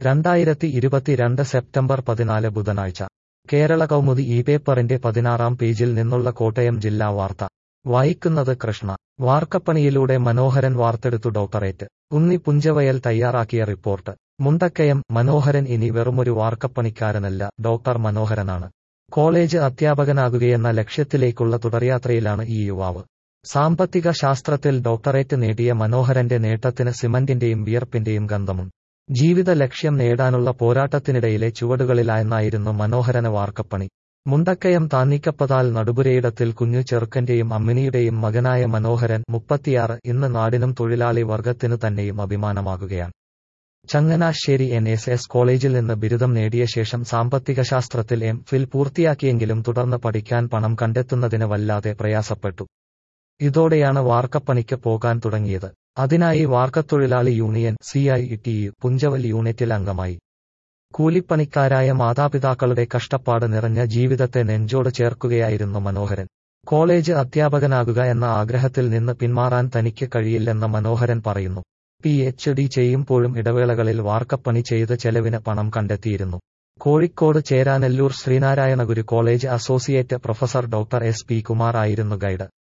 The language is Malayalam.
രണ്ടായിരത്തി ഇരുപത്തിരണ്ട് സെപ്റ്റംബർ പതിനാല് ബുധനാഴ്ച കേരള കൗമുദി ഈ പേപ്പറിന്റെ പതിനാറാം പേജിൽ നിന്നുള്ള കോട്ടയം ജില്ലാ വാർത്ത വായിക്കുന്നത് കൃഷ്ണ വാർക്കപ്പണിയിലൂടെ മനോഹരൻ വാർത്തെടുത്തു ഡോക്ടറേറ്റ് ഉണ്ണി പുഞ്ചവയൽ തയ്യാറാക്കിയ റിപ്പോർട്ട് മുണ്ടക്കയം മനോഹരൻ ഇനി വെറുമൊരു വാർക്കപ്പണിക്കാരനല്ല ഡോക്ടർ മനോഹരനാണ് കോളേജ് അധ്യാപകനാകുകയെന്ന ലക്ഷ്യത്തിലേക്കുള്ള തുടർയാത്രയിലാണ് ഈ യുവാവ് സാമ്പത്തിക ശാസ്ത്രത്തിൽ ഡോക്ടറേറ്റ് നേടിയ മനോഹരന്റെ നേട്ടത്തിന് സിമന്റിന്റെയും വിയർപ്പിന്റെയും ഗന്ധമുണ്ട് ജീവിത ലക്ഷ്യം നേടാനുള്ള പോരാട്ടത്തിനിടയിലെ ചുവടുകളിലായെന്നായിരുന്നു മനോഹരന വാർക്കപ്പണി മുണ്ടക്കയം താന്നിക്കപ്പതാൽ നടുപുരയിടത്തിൽ കുഞ്ഞു ചെറുക്കന്റെയും അമ്മിനിയുടെയും മകനായ മനോഹരൻ മുപ്പത്തിയാറ് ഇന്ന് നാടിനും തൊഴിലാളി വർഗത്തിനു തന്നെയും അഭിമാനമാകുകയാണ് ചങ്ങനാശ്ശേരി എൻ എസ് എസ് കോളേജിൽ നിന്ന് ബിരുദം നേടിയ ശേഷം സാമ്പത്തിക ശാസ്ത്രത്തിൽ എം ഫിൽ പൂർത്തിയാക്കിയെങ്കിലും തുടർന്ന് പഠിക്കാൻ പണം കണ്ടെത്തുന്നതിന് വല്ലാതെ പ്രയാസപ്പെട്ടു ഇതോടെയാണ് വാർക്കപ്പണിക്ക് പോകാൻ തുടങ്ങിയത് അതിനായി വാർക്കത്തൊഴിലാളി union C I T U Punchaval യൂണിറ്റിൽ അംഗമായി കൂലിപ്പണിക്കാരായ മാതാപിതാക്കളുടെ കഷ്ടപ്പാട് നിറഞ്ഞ ജീവിതത്തെ നെഞ്ചോട് ചേർക്കുകയായിരുന്നു മനോഹരൻ കോളേജ് അധ്യാപകനാകുക എന്ന ആഗ്രഹത്തിൽ നിന്ന് പിന്മാറാൻ തനിക്ക് കഴിയില്ലെന്ന് മനോഹരൻ പറയുന്നു പി എച്ച് ഡി ചെയ്യുമ്പോഴും ഇടവേളകളിൽ വാർക്കപ്പണി ചെയ്ത് ചെലവിന് പണം കണ്ടെത്തിയിരുന്നു Kozhikode Cheranellur Sree Narayana Guru college associate professor doctor S P Kumar ആയിരുന്നു ഗൈഡ്